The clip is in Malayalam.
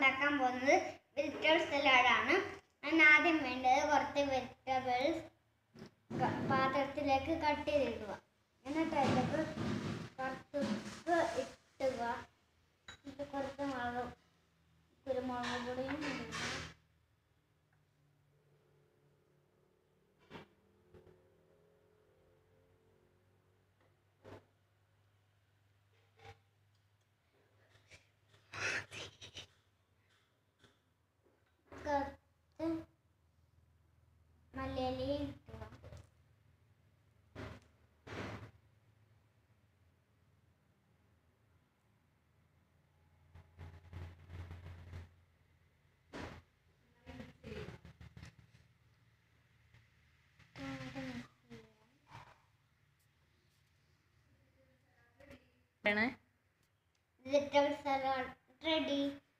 ഉണ്ടാക്കാൻ പോകുന്നത് വെജിറ്റബിൾ സലാഡാണ് അതിന് ആദ്യം വേണ്ടത് കുറച്ച് വെജിറ്റബിൾസ് പാത്രത്തിലേക്ക് കട്ട് ചെയ്തിടുക എന്നിട്ട് അതിലേക്ക് കുറച്ച് ഉപ്പ് ഇട്ടുക എന്നിട്ട് കുറച്ച് മുളക് കുരുമുളക് പൊടിയും ഇടുക കുറച്ച് മല്ലിയിലയും ഇട്ടുക ആണ് വെജിറ്റബിൾ സലാഡ് റെഡി